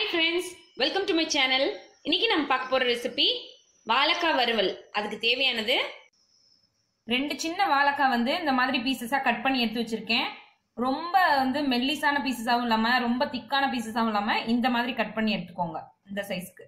friends welcome to my channel இன்னைக்கு நம்ம பார்க்க போற ரெசிபி வாழைக்காய் வறுவல் அதுக்கு தேவையானது ரெண்டு சின்ன வாழைக்காய் வந்து இந்த மாதிரி பீசஸாக கட் பண்ணி எடுத்து வச்சிருக்கேன் ரொம்ப வந்து மெல்லிஸான பீசஸாகவும் இல்லாமல் ரொம்ப திக்கான பீசஸாகவும் இல்லாமல் இந்த மாதிரி கட் பண்ணி எடுத்துக்கோங்க இந்த சைஸ்க்கு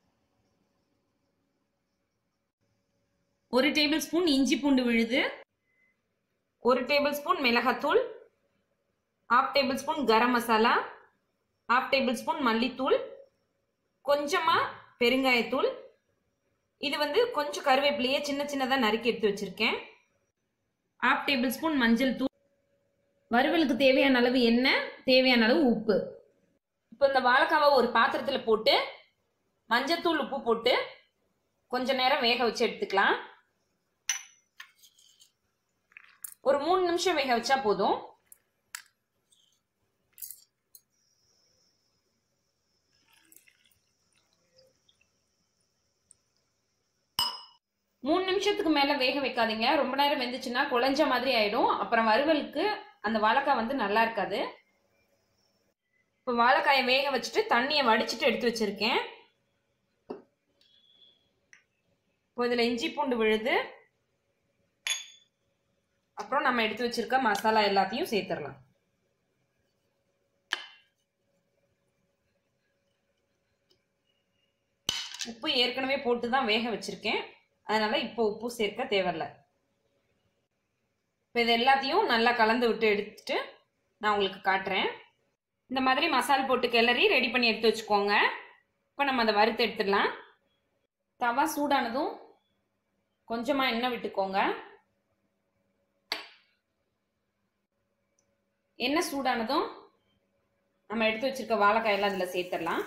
ஒரு டேபிள் ஸ்பூன் இஞ்சி பூண்டு விழுது ஒரு டேபிள் ஸ்பூன் மிளகாத்தூள் half tablespoon garam masala half tablespoon மல்லித்தூள் கொஞ்சமாக பெருங்காயத்தூள் இது வந்து கொஞ்சம் கருவேப்பிலையே சின்ன சின்னதாக நறுக்கி எடுத்து வச்சுருக்கேன் ஹாஃப் டேபிள் ஸ்பூன் மஞ்சள் தூள் வறுவலுக்கு தேவையான அளவு எண்ணெய் தேவையான அளவு உப்பு இப்போ இந்த வாழைக்காவை ஒரு பாத்திரத்தில் போட்டு மஞ்சத்தூள் உப்பு போட்டு கொஞ்ச நேரம் வேக வச்சு எடுத்துக்கலாம் ஒரு மூணு நிமிஷம் வேக வச்சா போதும் மூணு நிமிஷத்துக்கு மேல வேக வைக்காதீங்க ரொம்ப நேரம் வெந்துச்சுன்னா குழஞ்ச மாதிரி ஆயிடும் அப்புறம் வறுவலுக்கு அந்த வாழைக்காய் வந்து நல்லா இருக்காது இப்போ வாழைக்காயை வேக வச்சுட்டு தண்ணியை வடிச்சிட்டு எடுத்து வச்சிருக்கேன் இப்போ இதில் இஞ்சி பூண்டு விழுது அப்புறம் நம்ம எடுத்து வச்சிருக்க மசாலா எல்லாத்தையும் சேர்த்துடலாம் உப்பு ஏற்கனவே போட்டு தான் வேக வச்சிருக்கேன் அதனால இப்போ உப்பு சேர்க்க தேவையில்ல இப்போ இது எல்லாத்தையும் நல்லா கலந்து விட்டு எடுத்துட்டு நான் உங்களுக்கு காட்டுறேன் இந்த மாதிரி மசால் போட்டு கிளறி ரெடி பண்ணி எடுத்து வச்சுக்கோங்க இப்போ நம்ம அதை வறுத்து எடுத்துடலாம் தவா சூடானதும் கொஞ்சமாக எண்ணெய் விட்டுக்கோங்க எண்ணெய் சூடானதும் நம்ம எடுத்து வச்சிருக்க வாழைக்காயெல்லாம் அதில் சேர்த்துடலாம்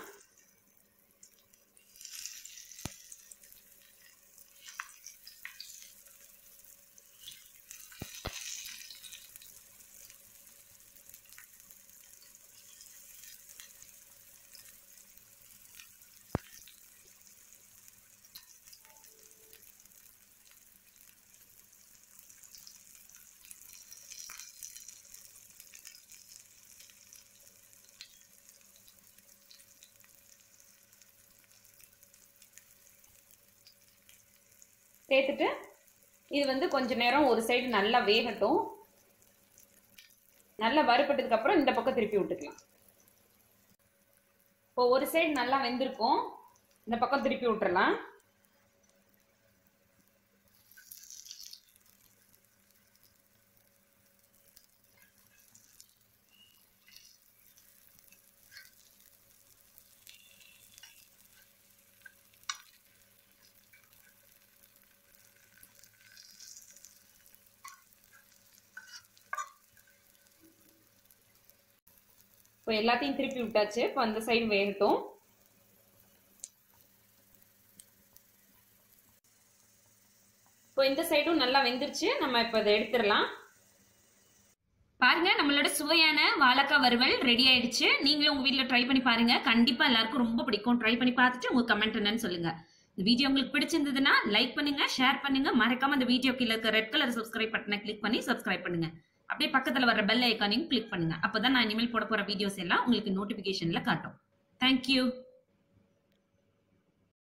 சேர்த்துட்டு இது வந்து கொஞ்ச நேரம் ஒரு சைடு நல்லா வேகட்டும் நல்லா வறுப்பட்டதுக்கு அப்புறம் இந்த பக்கம் திருப்பி விட்டுக்கலாம் இப்போ ஒரு சைடு நல்லா வெந்திருக்கும் இந்த பக்கம் திருப்பி விட்டுறலாம் இப்போ எல்லாத்தையும் திருப்பி விட்டாச்சு இப்போ அந்த சைடு வேகட்டும் இப்போ இந்த சைடும் நல்லா வெந்துருச்சு நம்ம இப்போ இதை எடுத்துடலாம் பாருங்க நம்மளோட சுவையான வாழைக்காய் வறுவல் ரெடி ஆயிடுச்சு நீங்களும் உங்க வீட்ல ட்ரை பண்ணி பாருங்க கண்டிப்பா எல்லாருக்கும் ரொம்ப பிடிக்கும் ட்ரை பண்ணி பார்த்துட்டு உங்க கமெண்ட் என்னன்னு சொல்லுங்க இந்த வீடியோ உங்களுக்கு பிடிச்சிருந்ததுன்னா லைக் பண்ணுங்க ஷேர் பண்ணுங்க மறக்காம இந்த வீடியோ கீழே இருக்க ரெட் கலர் சப்ஸ்கிரைப் பட்டனை கிளிக் பண்ணி சப்ஸ்கிரைப் பண்ணுங்க அப்படியே பக்கத்துல வர பெல் ஐக்கானையும் கிளிக் பண்ணுங்க அப்பதான் நான் இனிமேல் போட போற வீடியோஸ் எல்லாம் உங்களுக்கு நோட்டிபிகேஷன்ல காட்டும் தேங்க்யூ